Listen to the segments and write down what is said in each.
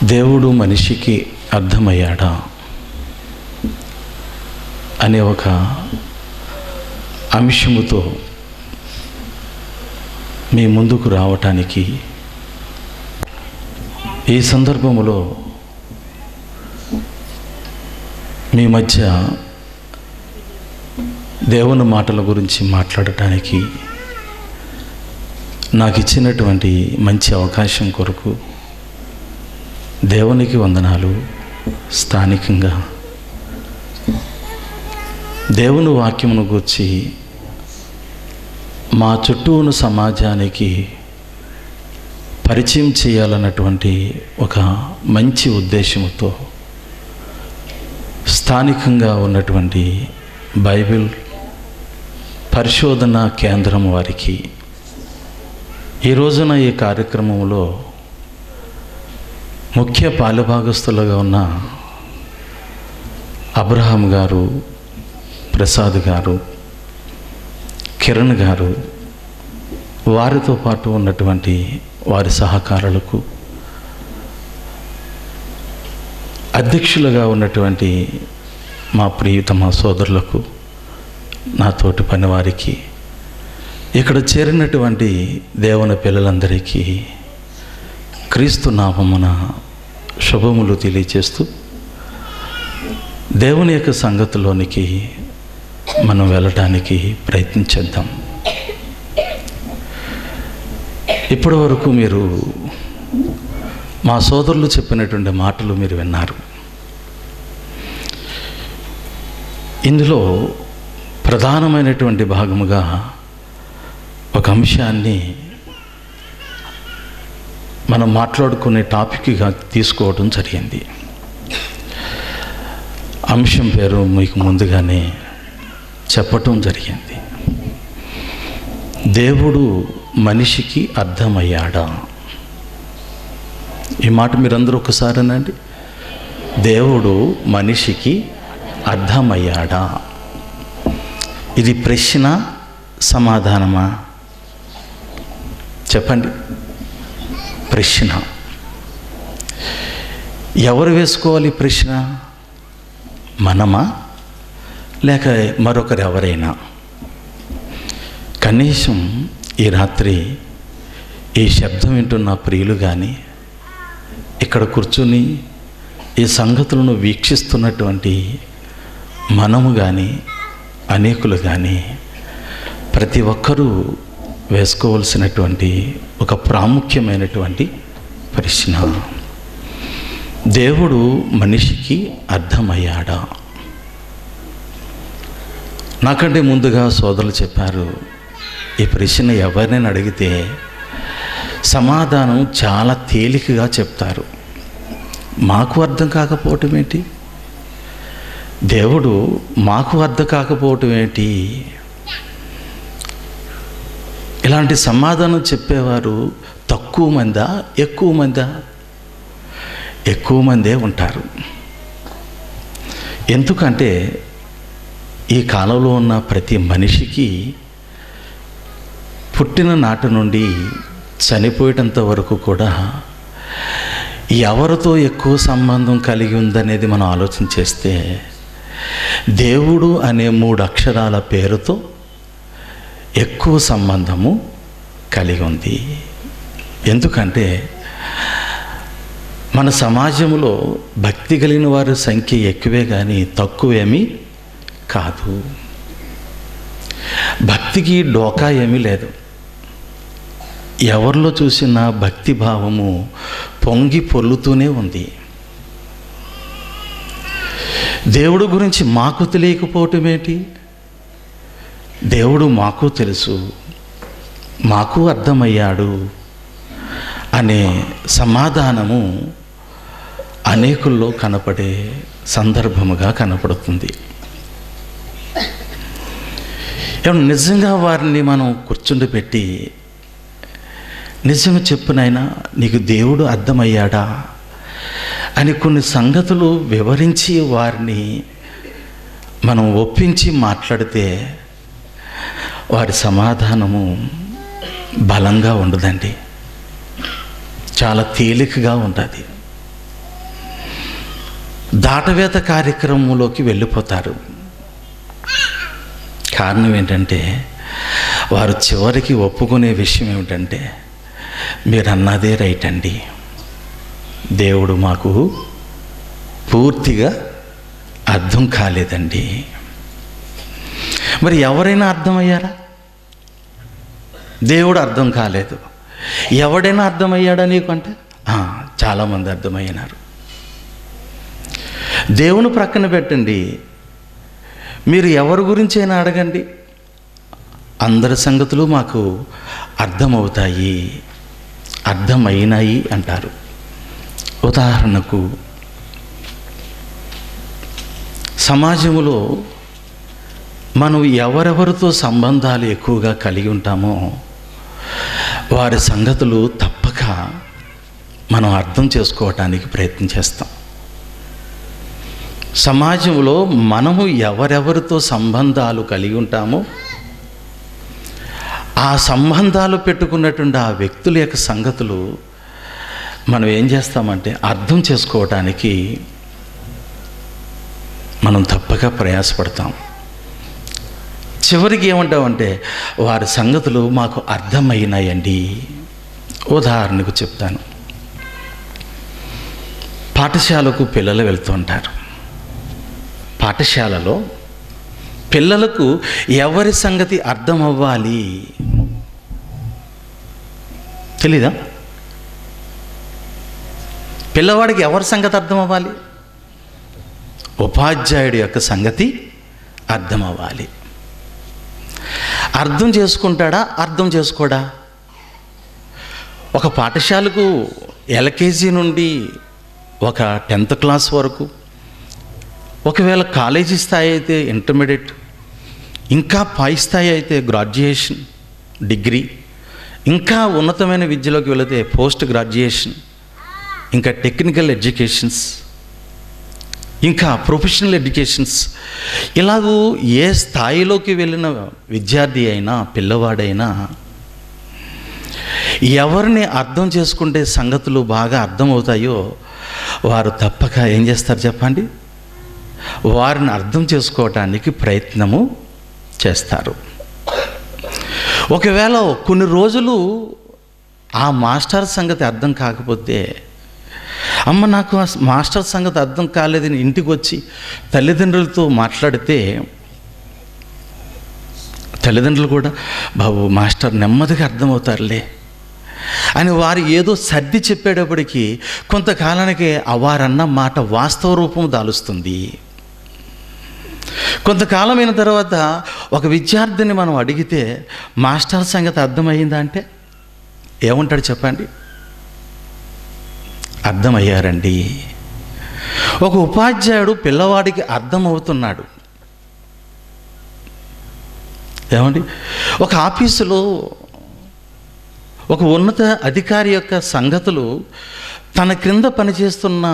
దేవుడు మనిషికి అర్థమయ్యాడా అనే ఒక అంశముతో మీ ముందుకు రావటానికి ఈ సందర్భంలో మీ మధ్య దేవుని మాటల గురించి మాట్లాడటానికి నాకు ఇచ్చినటువంటి మంచి అవకాశం కొరకు దేవునికి వందనాలు స్థానికంగా దేవుని వాక్యమును గూర్చి మా చుట్టూ ఉన్న సమాజానికి పరిచయం చేయాలన్నటువంటి ఒక మంచి ఉద్దేశంతో స్థానికంగా ఉన్నటువంటి బైబిల్ పరిశోధన కేంద్రం వారికి ఈ రోజున ఈ కార్యక్రమంలో ముఖ్య పాలుభాగస్తులుగా ఉన్న అబ్రహాం గారు ప్రసాద్ గారు కిరణ్ గారు వారితో పాటు ఉన్నటువంటి వారి సహకారులకు అధ్యక్షులుగా ఉన్నటువంటి మా ప్రియతమ సోదరులకు నా తోటి పనివారికి ఇక్కడ చేరినటువంటి దేవుని పిల్లలందరికీ క్రీస్తు నామమున శుభములు తెలియచేస్తూ దేవుని యొక్క సంగతిలోనికి మనం వెళ్ళటానికి ప్రయత్నించేద్దాం ఇప్పటి వరకు మీరు మా సోదరులు చెప్పినటువంటి మాటలు మీరు విన్నారు ఇందులో ప్రధానమైనటువంటి భాగముగా ఒక అంశాన్ని మనం మాట్లాడుకునే టాపిక్గా తీసుకోవడం జరిగింది అంశం పేరు మీకు ముందుగానే చెప్పటం జరిగింది దేవుడు మనిషికి అర్థమయ్యాడా ఈ మాట మీరందరూ ఒకసారి అనండి దేవుడు మనిషికి అర్థమయ్యాడా ఇది ప్రశ్న సమాధానమా చెప్పండి ప్రశ్న ఎవరు వేసుకోవాలి ఈ ప్రశ్న మనమా లేక మరొకరు ఎవరైనా కనీసం ఈ రాత్రి ఈ శబ్దం వింటున్న ప్రియులు కానీ ఇక్కడ కూర్చుని ఈ సంగతులను వీక్షిస్తున్నటువంటి మనము కానీ అనేకులు కానీ ప్రతి ఒక్కరూ వేసుకోవలసినటువంటి ఒక ప్రాముఖ్యమైనటువంటి ప్రశ్న దేవుడు మనిషికి అర్థమయ్యాడా నాకంటే ముందుగా సోదరులు చెప్పారు ఈ ప్రశ్న ఎవరినైనా అడిగితే సమాధానం చాలా తేలికగా చెప్తారు మాకు అర్థం కాకపోవటం ఏంటి దేవుడు మాకు అర్థం కాకపోవటం ఏంటి ఇలాంటి సమాధానం చెప్పేవారు తక్కువ మందా ఎక్కువ మందా ఎక్కువ మందే ఉంటారు ఎందుకంటే ఈ కాలంలో ఉన్న ప్రతి మనిషికి పుట్టిన నాటి నుండి చనిపోయేటంత వరకు కూడా ఎవరితో ఎక్కువ సంబంధం కలిగి ఉందనేది మనం ఆలోచన చేస్తే దేవుడు అనే మూడు అక్షరాల పేరుతో ఎక్కువ సంబంధము కలిగి ఉంది ఎందుకంటే మన సమాజంలో భక్తి కలిగిన వారి సంఖ్య ఎక్కువే కానీ తక్కువేమీ కాదు భక్తికి డోకా ఏమీ లేదు ఎవరిలో చూసిన భక్తి భావము పొంగి పొల్లుతూనే ఉంది దేవుడు గురించి మాకు తెలియకపోవటం ఏంటి దేవుడు మాకు తెలుసు మాకు అర్థమయ్యాడు అనే సమాధానము అనేకుల్లో కనపడే సందర్భముగా కనపడుతుంది ఏమన్నా నిజంగా వారిని మనం కూర్చుండబెట్టి నిజంగా చెప్పునైనా నీకు దేవుడు అర్థమయ్యాడా అని కొన్ని సంగతులు వివరించి వారిని మనం ఒప్పించి మాట్లాడితే వారి సమాధానము బలంగా ఉండదండి చాలా తేలికగా ఉంటుంది దాటవేత కార్యక్రమంలోకి వెళ్ళిపోతారు కారణం ఏంటంటే వారు చివరికి ఒప్పుకునే విషయం ఏమిటంటే మీరు అన్నదే రైట్ అండి దేవుడు మాకు పూర్తిగా అర్థం కాలేదండి మరి ఎవరైనా అర్థమయ్యారా దేవుడు అర్థం కాలేదు ఎవడైనా అర్థమయ్యాడా నీకు అంటే "ఆ, చాలామంది అర్థమయ్యినారు దేవుని ప్రక్కన పెట్టండి మీరు ఎవరి గురించి అయినా అడగండి అందరి సంగతులు మాకు అర్థమవుతాయి అర్థమైనాయి అంటారు ఉదాహరణకు సమాజంలో మనం ఎవరెవరితో సంబంధాలు ఎక్కువగా కలిగి ఉంటామో వారి సంగతులు తప్పక మనం అర్థం చేసుకోవటానికి ప్రయత్నం చేస్తాం సమాజంలో మనము ఎవరెవరితో సంబంధాలు కలిగి ఉంటామో ఆ సంబంధాలు పెట్టుకున్నటువంటి ఆ వ్యక్తుల యొక్క సంగతులు మనం ఏం చేస్తామంటే అర్థం చేసుకోవటానికి మనం తప్పక ప్రయాసపడతాం చివరికి ఏమంటామంటే వారి సంగతులు మాకు అర్థమైనాయండి ఉదాహరణకు చెప్తాను పాఠశాలకు పిల్లలు వెళ్తూ ఉంటారు పాఠశాలలో పిల్లలకు ఎవరి సంగతి అర్థం అవ్వాలి తెలీదా పిల్లవాడికి ఎవరి సంగతి అర్థం అవ్వాలి ఉపాధ్యాయుడి యొక్క సంగతి అర్థం అవ్వాలి అర్థం చేసుకుంటాడా అర్థం చేసుకోడా ఒక పాఠశాలకు ఎల్కేజీ నుండి ఒక టెన్త్ క్లాస్ వరకు ఒకవేళ కాలేజీ స్థాయి అయితే ఇంటర్మీడియట్ ఇంకా పై స్థాయి అయితే గ్రాడ్యుయేషన్ డిగ్రీ ఇంకా ఉన్నతమైన విద్యలోకి వెళితే పోస్ట్ గ్రాడ్యుయేషన్ ఇంకా టెక్నికల్ ఎడ్యుకేషన్స్ ఇంకా ప్రొఫెషనల్ ఎడ్యుకేషన్స్ ఇలాగూ ఏ స్థాయిలోకి వెళ్ళిన విద్యార్థి అయినా పిల్లవాడైనా ఎవరిని అర్థం చేసుకుంటే సంగతులు బాగా అర్థమవుతాయో వారు తప్పక ఏం చేస్తారు చెప్పండి వారిని అర్థం చేసుకోవటానికి ప్రయత్నము చేస్తారు ఒకవేళ కొన్ని రోజులు ఆ మాస్టర్ సంగతి అర్థం కాకపోతే అమ్మ నాకు ఆ మాస్టర్ సంగతి అర్థం కాలేదని ఇంటికి వచ్చి తల్లిదండ్రులతో మాట్లాడితే తల్లిదండ్రులు కూడా బాబు మాస్టర్ నెమ్మదిగా అర్థమవుతారులే అని వారు ఏదో సర్ది చెప్పేటప్పటికి కొంతకాలానికి ఆ వారన్న మాట వాస్తవ రూపం దాలుస్తుంది కొంతకాలమైన తర్వాత ఒక విద్యార్థిని మనం అడిగితే మాస్టర్ సంగతి అర్థమైందా అంటే ఏముంటాడు చెప్పండి అర్థమయ్యారండి ఒక ఉపాధ్యాయుడు పిల్లవాడికి అర్థమవుతున్నాడు ఏమండి ఒక ఆఫీసులో ఒక ఉన్నత అధికారి యొక్క సంగతులు తన క్రింద పనిచేస్తున్న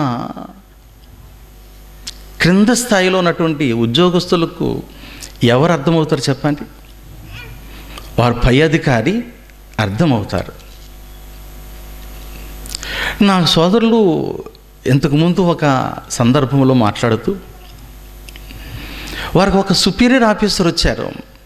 క్రింద స్థాయిలో ఉన్నటువంటి ఉద్యోగస్తులకు ఎవరు అర్థమవుతారు చెప్పండి వారు పై అధికారి అర్థమవుతారు నా సోదరులు ఇంతకుముందు ఒక సందర్భంలో మాట్లాడుతూ వారికి ఒక సుపీరియర్ ఆఫీసర్ వచ్చారు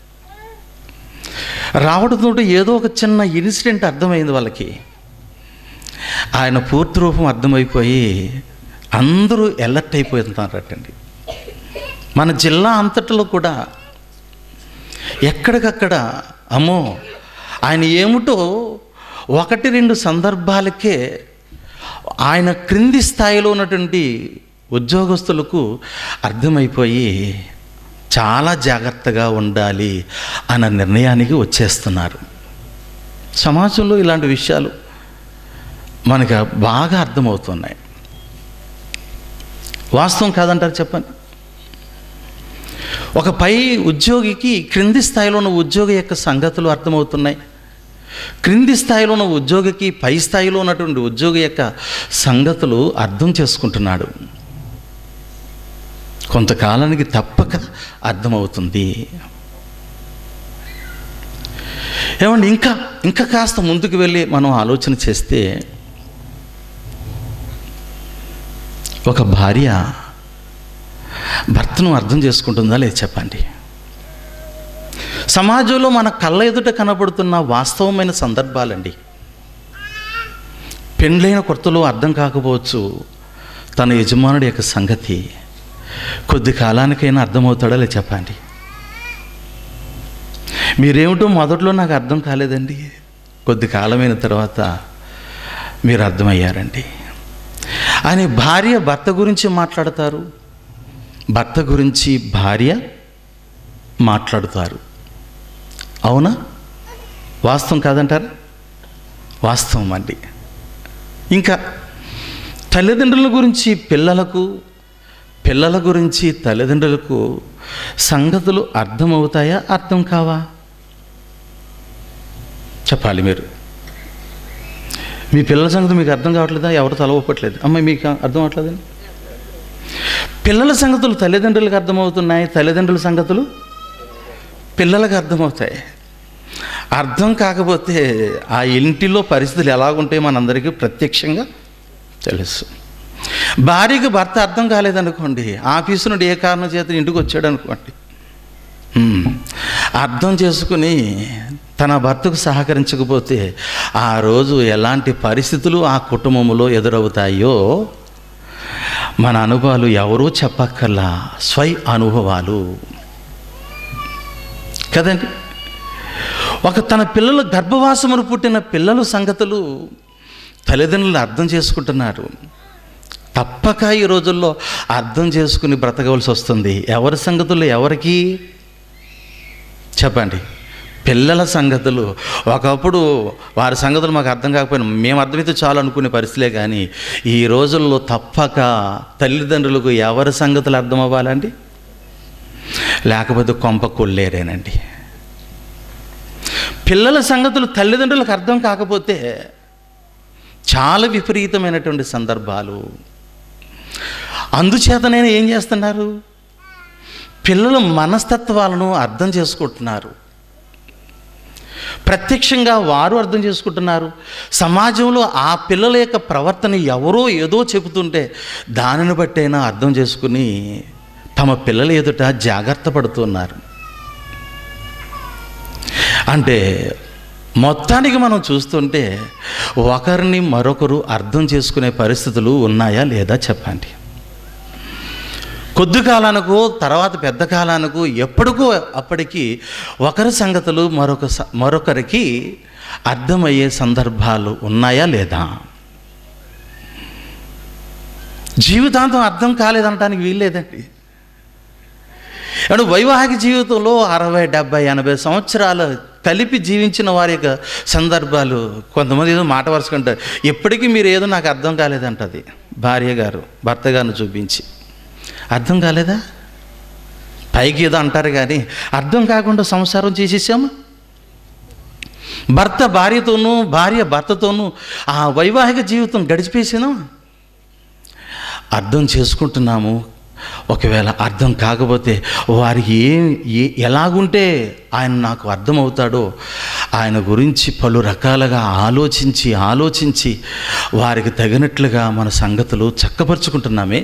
రావడంతో ఏదో ఒక చిన్న ఇన్సిడెంట్ అర్థమైంది వాళ్ళకి ఆయన పూర్తి రూపం అర్థమైపోయి అందరూ ఎలర్ట్ అయిపోతున్నారటండి మన జిల్లా అంతటిలో కూడా ఎక్కడికక్కడ అమ్మో ఆయన ఏమిటో ఒకటి రెండు సందర్భాలకే ఆయన క్రింది స్థాయిలో ఉన్నటువంటి ఉద్యోగస్తులకు అర్థమైపోయి చాలా జాగ్రత్తగా ఉండాలి అన్న నిర్ణయానికి వచ్చేస్తున్నారు సమాజంలో ఇలాంటి విషయాలు మనకు బాగా అర్థమవుతున్నాయి వాస్తవం కాదంటారు చెప్పండి ఒక పై ఉద్యోగికి క్రింది స్థాయిలో ఉన్న ఉద్యోగి యొక్క సంగతులు అర్థమవుతున్నాయి క్రింది స్థాయిలో ఉన్న ఉద్యోగికి పై స్థాయిలో ఉన్నటువంటి ఉద్యోగి యొక్క సంగతులు అర్థం చేసుకుంటున్నాడు కొంతకాలానికి తప్పక అర్థమవుతుంది ఏమండి ఇంకా ఇంకా కాస్త ముందుకు వెళ్ళి మనం ఆలోచన చేస్తే ఒక భార్య భర్తను అర్థం చేసుకుంటుందా లేదు చెప్పండి సమాజంలో మన కళ్ళ ఎదుట కనబడుతున్న వాస్తవమైన సందర్భాలండి పెండ్లైన కొత్తలో అర్థం కాకపోవచ్చు తన యజమానుడి యొక్క సంగతి కొద్ది కాలానికైనా అర్థమవుతాడో లేదు చెప్పండి మీరేమిటో మొదట్లో నాకు అర్థం కాలేదండి కొద్ది కాలమైన తర్వాత మీరు అర్థమయ్యారండి ఆయన భార్య భర్త గురించి మాట్లాడతారు భర్త గురించి భార్య మాట్లాడుతారు అవునా వాస్తవం కాదంటారా వాస్తవం అండి ఇంకా తల్లిదండ్రుల గురించి పిల్లలకు పిల్లల గురించి తల్లిదండ్రులకు సంగతులు అర్థమవుతాయా అర్థం కావా చెప్పాలి మీరు మీ పిల్లల సంగతి మీకు అర్థం కావట్లేదా ఎవరు తలవప్పట్లేదు అమ్మ మీకు అర్థం అవట్లేదండి పిల్లల సంగతులు తల్లిదండ్రులకు అర్థమవుతున్నాయి తల్లిదండ్రుల సంగతులు పిల్లలకు అర్థమవుతాయి అర్థం కాకపోతే ఆ ఇంటిలో పరిస్థితులు ఎలాగుంటాయో మనందరికీ ప్రత్యక్షంగా తెలుసు భార్యకి భర్త అర్థం కాలేదనుకోండి ఆఫీసు నుండి ఏ కారణం చేత ఇంటికి వచ్చాడు అనుకోండి హ్మ్. అర్థం చేసుకుని తన భర్తకు సహకరించకపోతే ఆ రోజు ఎలాంటి పరిస్థితులు ఆ కుటుంబంలో ఎదురవుతాయో మన అనుభవాలు ఎవరూ చెప్పక్కర్లా స్వై అనుభవాలు కదండి ఒక తన పిల్లల గర్భవాసమును పుట్టిన పిల్లల సంగతులు తల్లిదండ్రులు అర్థం చేసుకుంటున్నారు తప్పక ఈ రోజుల్లో అర్థం చేసుకుని బ్రతకవలసి వస్తుంది ఎవరి సంగతులు ఎవరికి చెప్పండి పిల్లల సంగతులు ఒకప్పుడు వారి సంగతులు మాకు అర్థం కాకపోయినా మేము అర్థమైతే చాలు అనుకునే పరిస్థితులే కానీ ఈ రోజుల్లో తప్పక తల్లిదండ్రులకు ఎవరి సంగతులు అర్థం అవ్వాలండి లేకపోతే కొంప కొల్లేరేనండి పిల్లల సంగతులు తల్లిదండ్రులకు అర్థం కాకపోతే చాలా విపరీతమైనటువంటి సందర్భాలు అందుచేతనే ఏం చేస్తున్నారు పిల్లల మనస్తత్వాలను అర్థం చేసుకుంటున్నారు ప్రత్యక్షంగా వారు అర్థం చేసుకుంటున్నారు సమాజంలో ఆ పిల్లల యొక్క ప్రవర్తన ఎవరో ఏదో చెబుతుంటే దానిని బట్టైనా అర్థం చేసుకుని తమ పిల్లల ఎదుట జాగ్రత్త పడుతున్నారు అంటే మొత్తానికి మనం చూస్తుంటే ఒకరిని మరొకరు అర్థం చేసుకునే పరిస్థితులు ఉన్నాయా లేదా చెప్పండి కొద్ది కాలానికి తర్వాత పెద్ద కాలానికి ఎప్పటికో అప్పటికి ఒకరి సంగతులు మరొక స- మరొకరికి అర్థమయ్యే సందర్భాలు ఉన్నాయా లేదా జీవితాంతం అర్థం కాలేదనటానికి వీల్లేదండి అంటే వైవాహిక జీవితంలో అరవై డెబ్బై ఎనభై సంవత్సరాలు కలిపి జీవించిన వారి యొక్క సందర్భాలు కొంతమంది ఏదో మాట వరుసకుంటారు ఎప్పటికీ మీరు ఏదో నాకు అర్థం కాలేదంటది భార్య గారు భర్త గారిని చూపించి అర్థం కాలేదా పైకి ఏదో అంటారు కానీ అర్థం కాకుండా సంసారం చేసేసామా భర్త భార్యతోనూ భార్య భర్తతోనూ ఆ వైవాహిక జీవితం గడిచిపేసినా అర్థం చేసుకుంటున్నాము ఒకవేళ అర్థం కాకపోతే వారికి ఏ ఏ ఎలాగుంటే ఆయన నాకు అర్థమవుతాడో ఆయన గురించి పలు రకాలుగా ఆలోచించి ఆలోచించి వారికి తగినట్లుగా మన సంగతులు చక్కపరుచుకుంటున్నామే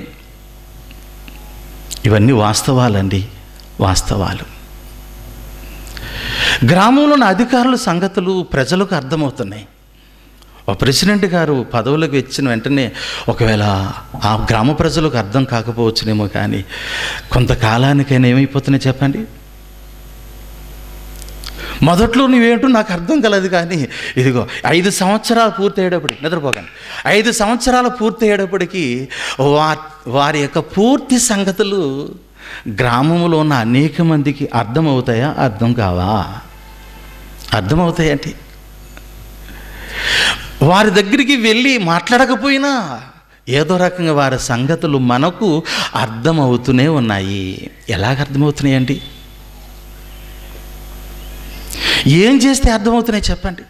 ఇవన్నీ వాస్తవాలండి వాస్తవాలు గ్రామంలోని అధికారుల సంగతులు ప్రజలకు అర్థమవుతున్నాయి ఒక ప్రెసిడెంట్ గారు పదవులకు వచ్చిన వెంటనే ఒకవేళ ఆ గ్రామ ప్రజలకు అర్థం కాకపోవచ్చునేమో కానీ కొంతకాలానికైనా ఏమైపోతున్నాయి చెప్పండి మొదట్లో నువ్వేంటో నాకు అర్థం కలదు కానీ ఇదిగో ఐదు సంవత్సరాలు పూర్తయ్యేటప్పటికి నిద్రపోకండి ఐదు సంవత్సరాలు పూర్తయ్యేటప్పటికి వా వారి యొక్క పూర్తి సంగతులు గ్రామంలో ఉన్న అనేక మందికి అర్థమవుతాయా అర్థం కావా అర్థమవుతాయండి వారి దగ్గరికి వెళ్ళి మాట్లాడకపోయినా ఏదో రకంగా వారి సంగతులు మనకు అర్థమవుతూనే ఉన్నాయి ఎలాగ అర్థమవుతున్నాయండి ఏం చేస్తే అర్థమవుతున్నాయి చెప్పండి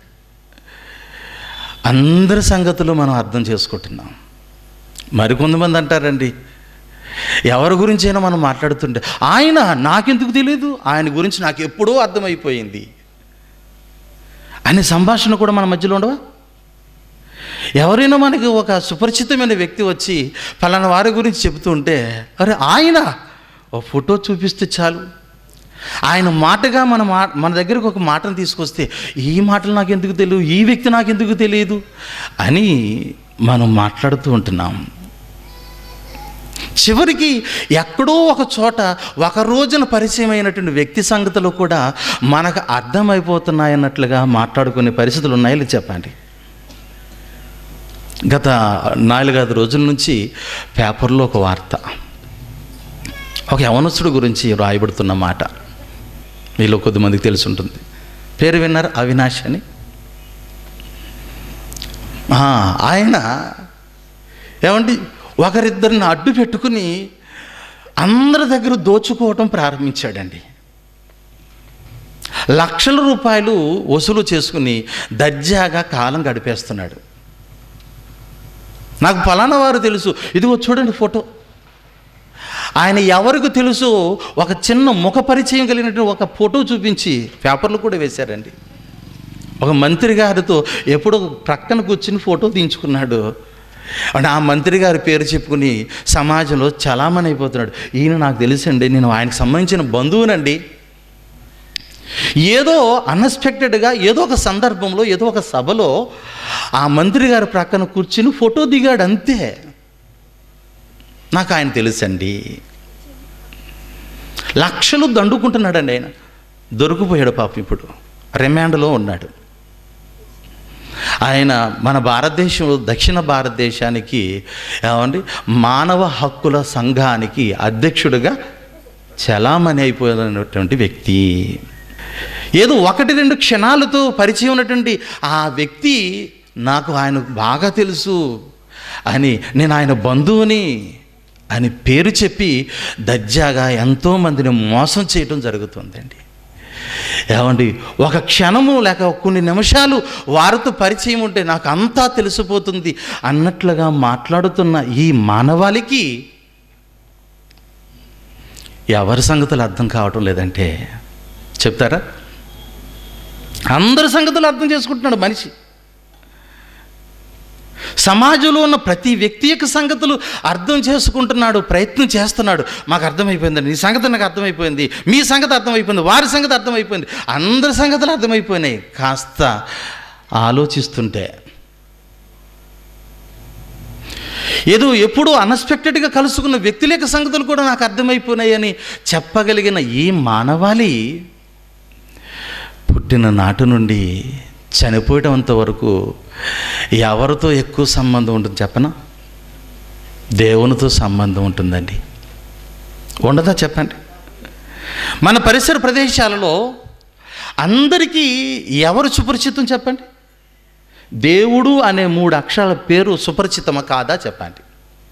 అందరి సంగతులు మనం అర్థం చేసుకుంటున్నాం మరికొంతమంది అంటారండి ఎవరి గురించైనా మనం మాట్లాడుతుంటే ఆయన నాకెందుకు తెలియదు ఆయన గురించి నాకు ఎప్పుడూ అర్థమైపోయింది అనే సంభాషణ కూడా మన మధ్యలో ఉండవా ఎవరైనా మనకి ఒక సుపరిచితమైన వ్యక్తి వచ్చి ఫలానా వారి గురించి చెబుతూ ఉంటే అరే ఆయన ఓ ఫోటో చూపిస్తే చాలు ఆయన మాటగా మన మా మన దగ్గరకు ఒక మాటను తీసుకొస్తే ఈ మాటలు నాకు ఎందుకు తెలియదు ఈ వ్యక్తి నాకు ఎందుకు తెలియదు అని మనం మాట్లాడుతూ ఉంటున్నాం చివరికి ఎక్కడో ఒక చోట ఒక రోజున పరిచయం అయినటువంటి వ్యక్తి సంగతులు కూడా మనకు అర్థమైపోతున్నాయన్నట్లుగా మాట్లాడుకునే పరిస్థితులు ఉన్నాయో చెప్పండి గత నాలుగైదు రోజుల నుంచి పేపర్లో ఒక వార్త ఒక యవనస్తుడు గురించి రాయబడుతున్న మాట మీలో కొద్దిమందికి తెలిసి ఉంటుంది పేరు విన్నారు అవినాష్ అని ఆ, ఆయన ఏమండి ఒకరిద్దరిని అడ్డు పెట్టుకుని అందరి దగ్గర దోచుకోవటం ప్రారంభించాడండి లక్షల రూపాయలు వసూలు చేసుకుని దర్జాగా కాలం గడిపేస్తున్నాడు నాకు ఫలానా వారు తెలుసు ఇదిగో చూడండి ఫోటో ఆయన ఎవరికి తెలుసు ఒక చిన్న ముఖ పరిచయం కలిగినటువంటి ఒక ఫోటో చూపించి పేపర్లు కూడా వేశారండి ఒక మంత్రి గారితో ఎప్పుడో ప్రక్కన కూర్చుని ఫోటో తీయించుకున్నాడు అంటే ఆ మంత్రి గారి పేరు చెప్పుకుని సమాజంలో చలామణి అయిపోతున్నాడు ఈయన నాకు తెలుసండి నేను ఆయనకు సంబంధించిన బంధువునండి ఏదో అన్ఎక్స్పెక్టెడ్గా ఏదో ఒక సందర్భంలో ఏదో ఒక సభలో ఆ మంత్రి గారి ప్రక్కన కూర్చుని ఫోటో దిగాడు అంతే నాకు ఆయన తెలుసండి లక్షలు దండుకుంటున్నాడండి ఆయన దొరికిపోయాడు పాపం ఇప్పుడు రిమాండ్లో ఉన్నాడు ఆయన మన భారతదేశంలో దక్షిణ భారతదేశానికి ఏమండి మానవ హక్కుల సంఘానికి అధ్యక్షుడిగా చలామణి అయిపోయినటువంటి వ్యక్తి ఏదో ఒకటి రెండు క్షణాలతో పరిచయం ఉన్నటువంటి ఆ వ్యక్తి నాకు ఆయన బాగా తెలుసు అని నేను ఆయన బంధువుని అని పేరు చెప్పి దర్జాగా ఎంతోమందిని మోసం చేయటం జరుగుతుందండి ఏమండి ఒక క్షణము లేక కొన్ని నిమిషాలు వారితో పరిచయం ఉంటే నాకు అంతా తెలిసిపోతుంది అన్నట్లుగా మాట్లాడుతున్న ఈ మానవాళికి ఎవరి సంగతులు అర్థం కావటం లేదంటే చెప్తారా అందరి సంగతులు అర్థం చేసుకుంటున్నాడు మనిషి సమాజంలో ఉన్న ప్రతి వ్యక్తి యొక్క సంగతులు అర్థం చేసుకుంటున్నాడు ప్రయత్నం చేస్తున్నాడు మాకు అర్థమైపోయిందండి నీ సంగతి నాకు అర్థమైపోయింది మీ సంగతి అర్థమైపోయింది వారి సంగతి అర్థమైపోయింది అందరి సంగతులు అర్థమైపోయినాయి కాస్త ఆలోచిస్తుంటే ఏదో ఎప్పుడూ అన్ఎక్స్పెక్టెడ్గా కలుసుకున్న వ్యక్తుల యొక్క సంగతులు కూడా నాకు అర్థమైపోయినాయని చెప్పగలిగిన ఈ మానవాళి పుట్టిన నాటి నుండి చనిపోయేటంత వరకు ఎవరితో ఎక్కువ సంబంధం ఉంటుంది చెప్పనా దేవునితో సంబంధం ఉంటుందండి ఉండదా చెప్పండి మన పరిసర ప్రదేశాలలో అందరికీ ఎవరు సుపరిచితం చెప్పండి దేవుడు అనే మూడు అక్షరాల పేరు సుపరిచితమా కాదా చెప్పండి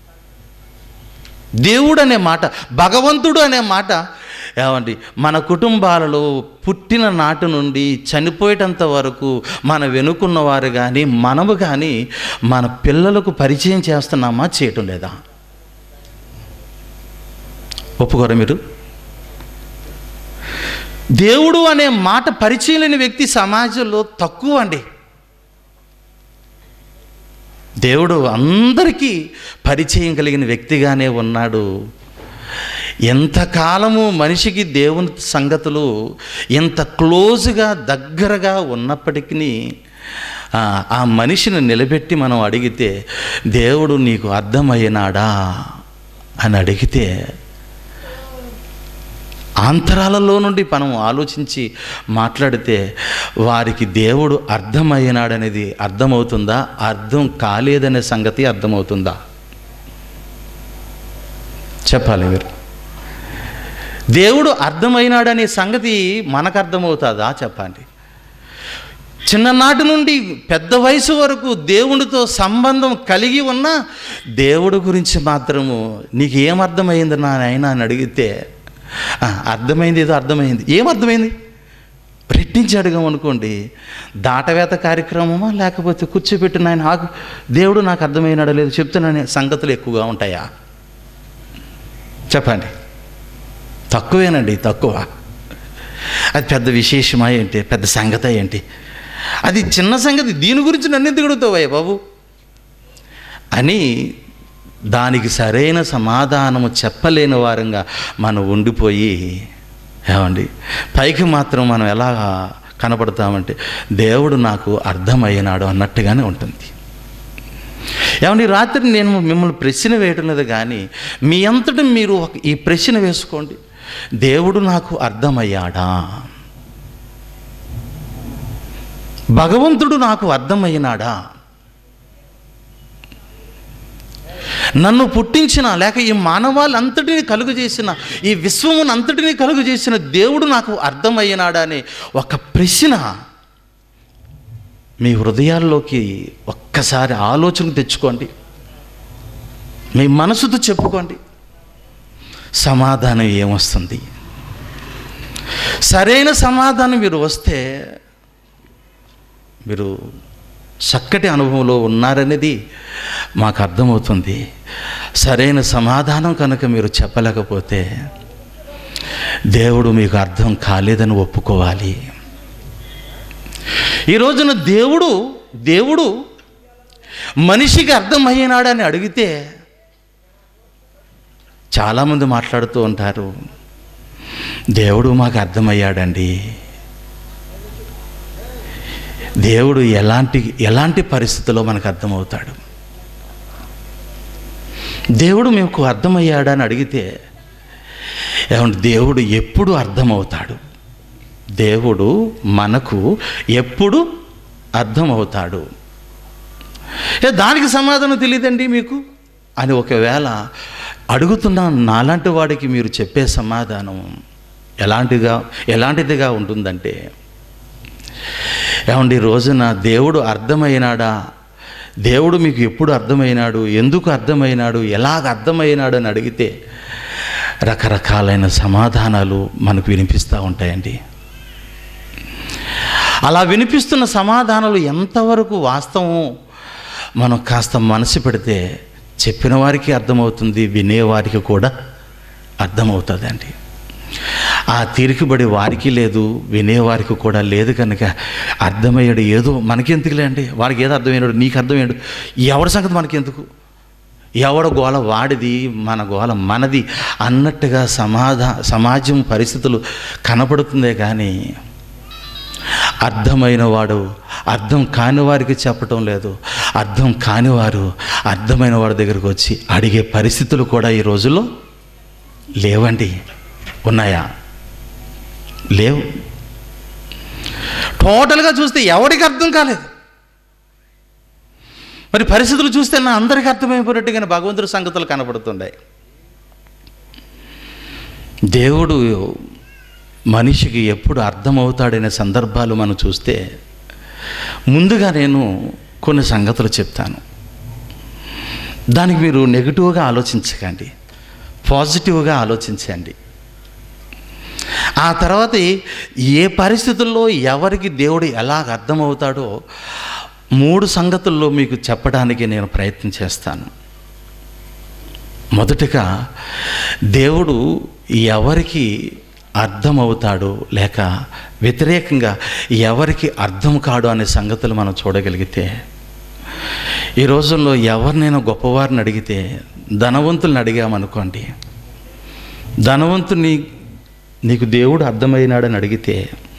దేవుడు అనే మాట భగవంతుడు అనే మాట ఏమండి మన కుటుంబాలలో పుట్టిన నాటి నుండి చనిపోయేటంత వరకు మన వెనుకున్న వారు కానీ మనము కానీ మన పిల్లలకు పరిచయం చేస్తున్నామా చేయటం లేదా ఒప్పుకోరా మీరు దేవుడు అనే మాట పరిచయం లేని వ్యక్తి సమాజంలో తక్కువ అండి దేవుడు అందరికీ పరిచయం కలిగిన వ్యక్తిగానే ఉన్నాడు ఎంతకాలము మనిషికి దేవుని సంగతులు ఎంత క్లోజ్గా దగ్గరగా ఉన్నప్పటికీ ఆ, ఆ మనిషిని నిలబెట్టి మనం అడిగితే దేవుడు నీకు అర్థమైనాడా అని అడిగితే ఆంతరాలలో నుండి మనం ఆలోచించి మాట్లాడితే వారికి దేవుడు అర్థమయ్యినాడనేది అర్థమవుతుందా అర్థం కాలేదనే సంగతి అర్థమవుతుందా చెప్పాలి మీరు దేవుడు అర్థమైనాడనే సంగతి మనకు అర్థమవుతుందా చెప్పండి చిన్ననాటి నుండి పెద్ద వయసు వరకు దేవునితో సంబంధం కలిగి ఉన్న దేవుడు గురించి మాత్రము నీకు ఏం అర్థమైంది నా నాయన అని అడిగితే "ఆ, అర్థమైంది ఏదో అర్థమైంది ఏం అర్థమైంది రెట్టించి అడగమనుకోండి దాటవేత కార్యక్రమమా లేకపోతే కూర్చోబెట్టిన ఆయన ఆకు దేవుడు నాకు అర్థమైనాడో లేదు చెప్తున్నానే సంగతులు ఎక్కువగా ఉంటాయా చెప్పండి తక్కువేనండి తక్కువ అది పెద్ద విశేషమా ఏంటి పెద్ద సంగతి ఏంటి అది చిన్న సంగతి దీని గురించి నన్ను ఎందుకు అడుగుతావయ్య బాబు అని దానికి సరైన సమాధానము చెప్పలేని వారంగా మనం ఉండిపోయి ఏమండి పైకి మాత్రం మనం ఎలా కనపడతామంటే దేవుడు నాకు అర్థమయ్యినాడు అన్నట్టుగానే ఉంటుంది ఏమండి ఈ రాత్రి నేను మిమ్మల్ని ప్రశ్న వేయటం లేదు కానీ మీ అంతటి మీరు ఒక- ఈ ప్రశ్న వేసుకోండి దేవుడు నాకు అర్థమయ్యాడా భగవంతుడు నాకు అర్థమయ్యినాడా నన్ను పుట్టించిన లేక ఈ మానవాళ్ళంతటిని కలుగు చేసిన ఈ విశ్వమును అంతటిని కలుగు చేసిన దేవుడు నాకు అర్థమయ్యినాడా అనే ఒక ప్రశ్న మీ హృదయాల్లోకి ఒక్కసారి ఆలోచన తెచ్చుకోండి మీ మనసుతో చెప్పుకోండి సమాధానం ఏమొస్తుంది సరైన సమాధానం మీరు వస్తే మీరు చక్కటి అనుభవంలో ఉన్నారనేది మాకు అర్థమవుతుంది సరైన సమాధానం కనుక మీరు చెప్పలేకపోతే దేవుడు మీకు అర్థం కాలేదని ఒప్పుకోవాలి ఈ రోజున దేవుడు దేవుడు మనిషికి అర్థమయ్యినాడని అడిగితే చాలామంది మాట్లాడుతూ ఉంటారు దేవుడు మాకు అర్థమయ్యాడండి దేవుడు ఎలాంటి ఎలాంటి పరిస్థితుల్లో మనకు అర్థమవుతాడు దేవుడు మీకు అర్థమయ్యాడని అడిగితే ఏమంటే దేవుడు ఎప్పుడు అర్థమవుతాడు దేవుడు మనకు ఎప్పుడు అర్థమవుతాడు ఏ దానికి సమాధానం తెలియదండి మీకు అని ఒకవేళ అడుగుతున్న నాలాంటి వాడికి మీరు చెప్పే సమాధానం ఎలాంటిగా ఎలాంటిదిగా ఉంటుందంటే ఏమండి ఈ రోజున దేవుడు అర్థమైనాడా దేవుడు మీకు ఎప్పుడు అర్థమైనాడు ఎందుకు అర్థమైనాడు ఎలాగ అర్థమైనాడు అని అడిగితే రకరకాలైన సమాధానాలు మనకు వినిపిస్తూ ఉంటాయండి అలా వినిపిస్తున్న సమాధానాలు ఎంతవరకు వాస్తవం మనం కాస్త మనసు పెడితే చెప్పిన వారికి అర్థమవుతుంది వినేవారికి కూడా అర్థమవుతుందండి ఆ తీరికబడి వారికి లేదు వినేవారికి కూడా లేదు కనుక అర్థమయ్యాడు ఏదో మనకెందుకులే అండి వారికి ఏదో అర్థమయ్యాడు నీకు అర్థమయ్యాడు ఎవరి సంగతి మనకెందుకు ఎవడ గోల వాడిది మన గోల మనది అన్నట్టుగా సమాధా సమాజం పరిస్థితులు కనపడుతుందే కానీ అర్థమైన వాడు అర్థం కాని వారికి చెప్పటం లేదు అర్థం కాని వారు అర్థమైన వాడి దగ్గరకు వచ్చి అడిగే పరిస్థితులు కూడా ఈ రోజుల్లో లేవండి ఉన్నాయా లేవు టోటల్గా చూస్తే ఎవరికి అర్థం కాలేదు మరి పరిస్థితులు చూస్తే నా అందరికీ అర్థమైపోయినట్టుగానే భగవంతుడి సంగతులు కనపడుతున్నాయి దేవుడు మనిషికి ఎప్పుడు అర్థమవుతాడనే సందర్భాలు మనం చూస్తే ముందుగా నేను కొన్ని సంగతులు చెప్తాను దానికి మీరు నెగిటివ్గా ఆలోచించకండి పాజిటివ్గా ఆలోచించండి ఆ తర్వాత ఏ పరిస్థితుల్లో ఎవరికి దేవుడు ఎలాగ అర్థమవుతాడో మూడు సంగతుల్లో మీకు చెప్పడానికి నేను ప్రయత్నం చేస్తాను మొదటగా దేవుడు ఎవరికి అర్థమవుతాడు లేక వ్యతిరేకంగా ఎవరికి అర్థం కాడు అనే సంగతులు మనం చూడగలిగితే ఈ రోజుల్లో ఎవరినైనా గొప్పవారిని అడిగితే ధనవంతుల్ని అడిగామనుకోండి ధనవంతుని నీకు దేవుడు అర్థమైనాడని అడిగితే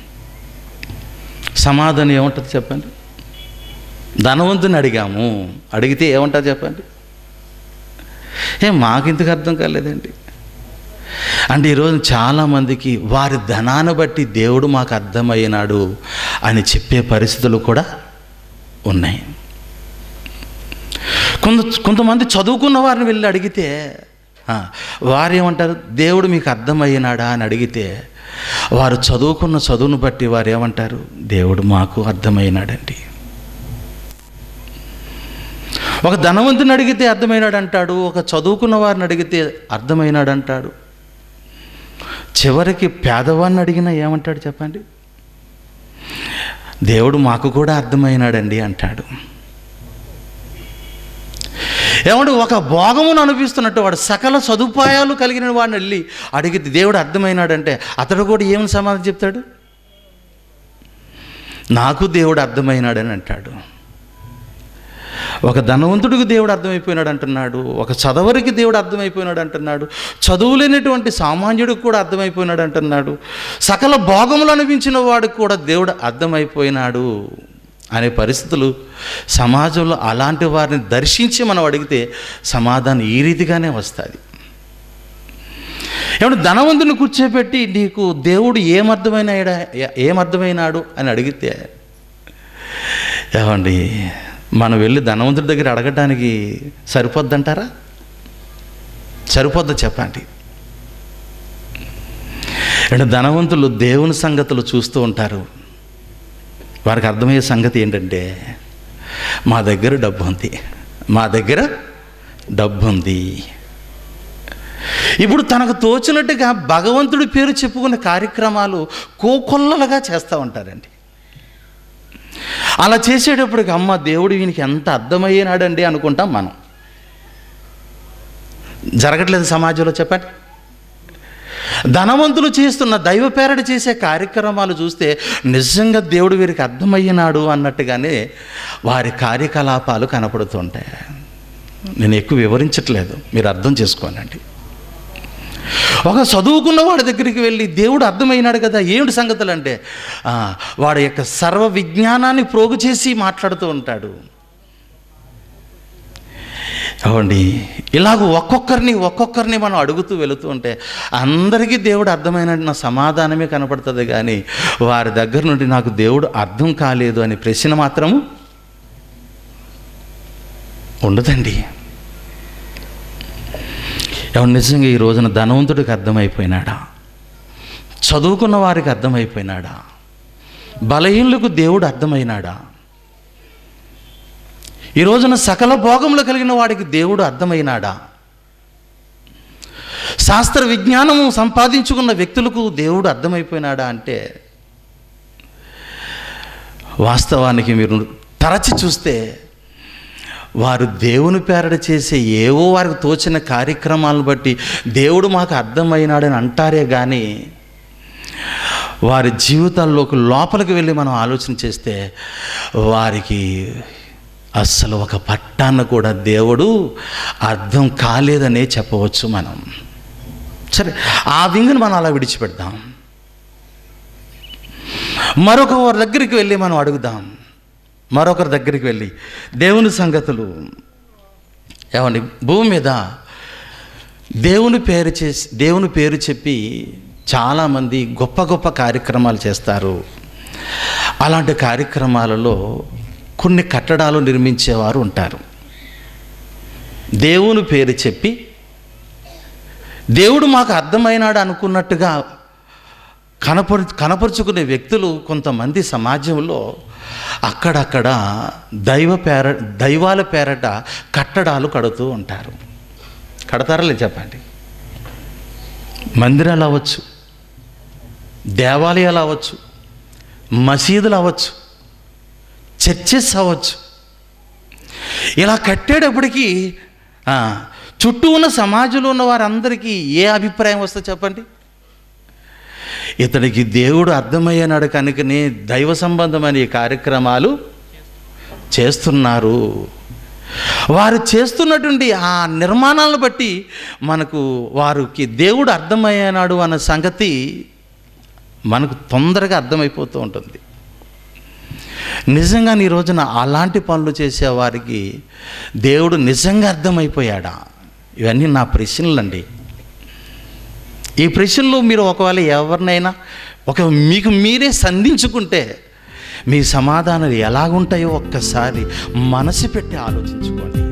సమాధానం ఏముంటుంది చెప్పండి ధనవంతుని అడిగాము అడిగితే ఏమంటారు చెప్పండి ఏ మాకింతకు అర్థం కాలేదండి అంటే ఈరోజు చాలామందికి వారి ధనాన్ని బట్టి దేవుడు మాకు అర్థమైనాడు అని చెప్పే పరిస్థితులు కూడా ఉన్నాయి కొంత కొంతమంది చదువుకున్న వారిని వెళ్ళి అడిగితే ఆ, వారు ఏమంటారు దేవుడు మీకు అర్థమయ్యినాడా అని అడిగితే వారు చదువుకున్న చదువును బట్టి వారు ఏమంటారు దేవుడు మాకు అర్థమైనాడండి ఒక ధనవంతుని అడిగితే అర్థమైనాడు అంటాడు ఒక చదువుకున్న వారిని అడిగితే అర్థమైనాడు అంటాడు చివరికి పేదవాడిని అడిగినా ఏమంటాడు చెప్పండి దేవుడు మాకు కూడా అర్థమైనాడండి అంటాడు ఏమంటే ఒక భోగమును అనిపిస్తున్నట్టు వాడు సకల సదుపాయాలు కలిగిన వాడిని వెళ్ళి అడిగితే దేవుడు అర్థమైనాడంటే అతడు కూడా ఏమని సమాధానం చెప్తాడు నాకు దేవుడు అర్థమైనాడని అంటాడు ఒక ధనవంతుడికి దేవుడు అర్థమైపోయినాడు అంటున్నాడు ఒక చదవరికి దేవుడు అర్థమైపోయినాడు అంటున్నాడు చదువులేనటువంటి సామాన్యుడికి కూడా అర్థమైపోయినాడు అంటున్నాడు సకల భోగములు అనిపించిన వాడికి కూడా దేవుడు అర్థమైపోయినాడు అనే పరిస్థితులు సమాజంలో అలాంటి వారిని దర్శించి మనం అడిగితే సమాధానం ఈ రీతిగానే వస్తుంది ఏమంటే ధనవంతుని కూర్చోబెట్టి నీకు దేవుడు ఏమర్థమైన ఏమర్థమైనాడు అని అడిగితే ఏమండి మనం వెళ్ళి ధనవంతుడి దగ్గర అడగటానికి సరిపోద్దంటారా సరిపోద్దా చెప్పండి అంటే ధనవంతులు దేవుని సంగతులు చూస్తూ ఉంటారు వారికి అర్థమయ్యే సంగతి ఏంటంటే మా దగ్గర డబ్బు ఉంది మా దగ్గర డబ్బు ఉంది ఇప్పుడు తనకు తోచినట్టుగా భగవంతుడి పేరు చెప్పుకునే కార్యక్రమాలు కోకొల్లలుగా చేస్తూ ఉంటారండి అలా చేసేటప్పటికి అమ్మ దేవుడు వీనికి ఎంత అర్థమయ్యేనాడండి అనుకుంటాం మనం జరగట్లేదు సమాజంలో చెప్పండి ధనవంతులు చేస్తున్న దైవ పేరట చేసే కార్యక్రమాలు చూస్తే నిజంగా దేవుడు వీరికి అర్థమయ్యినాడు అన్నట్టుగానే వారి కార్యకలాపాలు కనపడుతుంటాయి నేను ఎక్కువ వివరించట్లేదు మీరు అర్థం చేసుకోనండి ఒక చదువుకున్న వాడి దగ్గరికి వెళ్ళి దేవుడు అర్థమైనాడు కదా ఏమిటి సంగతులు అంటే ఆ, వాడి యొక్క సర్వ విజ్ఞానాన్ని ప్రోగు చేసి మాట్లాడుతూ ఉంటాడు అవండి ఇలాగ ఒక్కొక్కరిని ఒక్కొక్కరిని మనం అడుగుతూ వెళుతూ ఉంటే అందరికీ దేవుడు అర్థమైన నా సమాధానమే కనపడుతుంది కానీ వారి దగ్గర నుండి నాకు దేవుడు అర్థం కాలేదు అనే ప్రశ్న మాత్రము ఉండదండి ఎవరు నిజంగా ఈ రోజున ధనవంతుడికి అర్థమైపోయినాడా చదువుకున్న వారికి అర్థమైపోయినాడా బలహీనులకు దేవుడు అర్థమైనాడా ఈ రోజున సకల భోగములు కలిగిన వాడికి దేవుడు అర్థమైనాడా శాస్త్ర విజ్ఞానము సంపాదించుకున్న వ్యక్తులకు దేవుడు అర్థమైపోయినాడా అంటే వాస్తవానికి మీరు తరచి చూస్తే వారు దేవుని పేరట చేసే ఏవో వారికి తోచిన కార్యక్రమాలను బట్టి దేవుడు మాకు అర్థమైనాడని అంటారే కానీ వారి జీవితాల్లోకి లోపలికి వెళ్ళి మనం ఆలోచన చేస్తే వారికి అస్సలు ఒక పట్టాన్న కూడా దేవుడు అర్థం కాలేదనే చెప్పవచ్చు మనం సరే ఆ వింగుని మనం అలా విడిచిపెడదాం మరొక వారి దగ్గరికి వెళ్ళి మనం అడుగుదాం మరొకరి దగ్గరికి వెళ్ళి దేవుని సంగతులు ఏమండి భూమి మీద దేవుని పేరు చేసి దేవుని పేరు చెప్పి చాలామంది గొప్ప గొప్ప కార్యక్రమాలు చేస్తారు అలాంటి కార్యక్రమాలలో కొన్ని కట్టడాలు నిర్మించేవారు ఉంటారు దేవుని పేరు చెప్పి దేవుడు మాకు అర్థమైనాడు అనుకున్నట్టుగా కనపరు కనపరుచుకునే వ్యక్తులు కొంతమంది సమాజంలో అక్కడక్కడ దైవ పేర దైవాల పేరట కట్టడాలు కడుతూ ఉంటారు కడతారా లేదు చెప్పండి మందిరాలు అవ్వచ్చు దేవాలయాలు అవ్వచ్చు మసీదులు అవ్వచ్చు చర్చెస్ అవ్వచ్చు ఇలా కట్టేటప్పటికి ఆ, చుట్టూ ఉన్న సమాజంలో ఉన్న వారందరికీ ఏ అభిప్రాయం వస్తుందో చెప్పండి ఇతనికి దేవుడు అర్థమయ్యేనాడు కనుకనే దైవ సంబంధమైన ఈ కార్యక్రమాలు చేస్తున్నారు వారు చేస్తున్నటువంటి ఆ నిర్మాణాలను బట్టి మనకు వారికి దేవుడు అర్థమయ్యేనాడు అన్న సంగతి మనకు తొందరగా అర్థమైపోతూ ఉంటుంది నిజంగా ఈ రోజున అలాంటి పనులు చేసేవారికి దేవుడు నిజంగా అర్థమైపోయాడా ఇవన్నీ నా ప్రశ్నలండి ఈ ప్రశ్నలు మీరు ఒకవేళ ఎవరినైనా ఒక మీకు మీరే సంధించుకుంటే మీ సమాధానాలు ఎలాగుంటాయో ఒక్కసారి మనసు పెట్టి ఆలోచించుకోండి